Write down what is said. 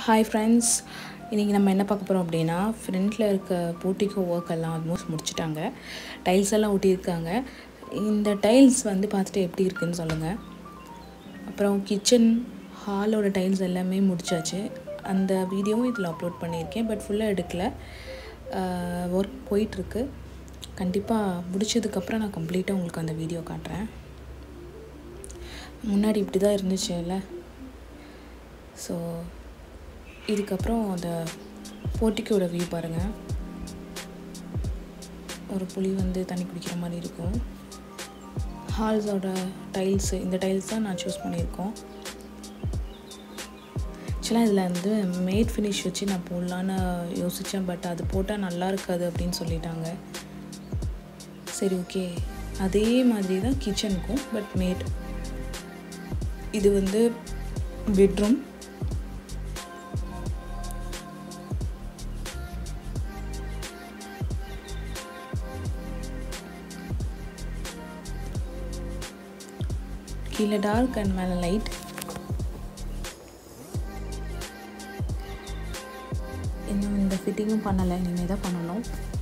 hi friends இன்றைக்கி நம்ம என்ன பார்க்க போகிறோம் அப்படின்னா ஃப்ரண்ட்டில் இருக்க போட்டிக்கோ ஒர்க் எல்லாம் ஆல்மோஸ்ட் முடிச்சிட்டாங்க டைல்ஸ் எல்லாம் ஒட்டியிருக்காங்க இந்த டைல்ஸ் வந்து பார்த்துட்டு எப்படி இருக்குன்னு சொல்லுங்கள் அப்புறம் கிச்சன் ஹாலோட டைல்ஸ் எல்லாமே முடிச்சாச்சு அந்த வீடியோவும் இதில் அப்லோட் பண்ணியிருக்கேன் பட் ஃபுல்லாக எடுக்கல ஒர்க் போயிட்டுருக்கு கண்டிப்பாக முடிச்சதுக்கப்புறம் நான் கம்ப்ளீட்டாக உங்களுக்கு அந்த வீடியோ காட்டுறேன் முன்னாடி இப்படி தான் இருந்துச்சு இல்லை ஸோ இதுக்கப்புறம் அந்த போட்டிக்கோட வியூ பாருங்கள் ஒரு புளி வந்து தண்ணி குடிக்கிற மாதிரி இருக்கும் ஹால்ஸோட டைல்ஸு இந்த டைல்ஸ் தான் நான் சூஸ் பண்ணியிருக்கோம் ஆக்சுவலாக இதில் வந்து மேட் ஃபினிஷ் வச்சு நான் போடலான்னு யோசித்தேன் பட் அது போட்டால் நல்லா இருக்காது அப்படின்னு சொல்லிட்டாங்க சரி ஓகே அதே மாதிரி தான் கிச்சனுக்கும் பட் மேட் இது வந்து பெட்ரூம் கீழே டார்க் அண்ட் மேலே லைட் இன்னும் இந்த ஃபிட்டிங்கும் பண்ணலை இனிமேல் தான் பண்ணணும்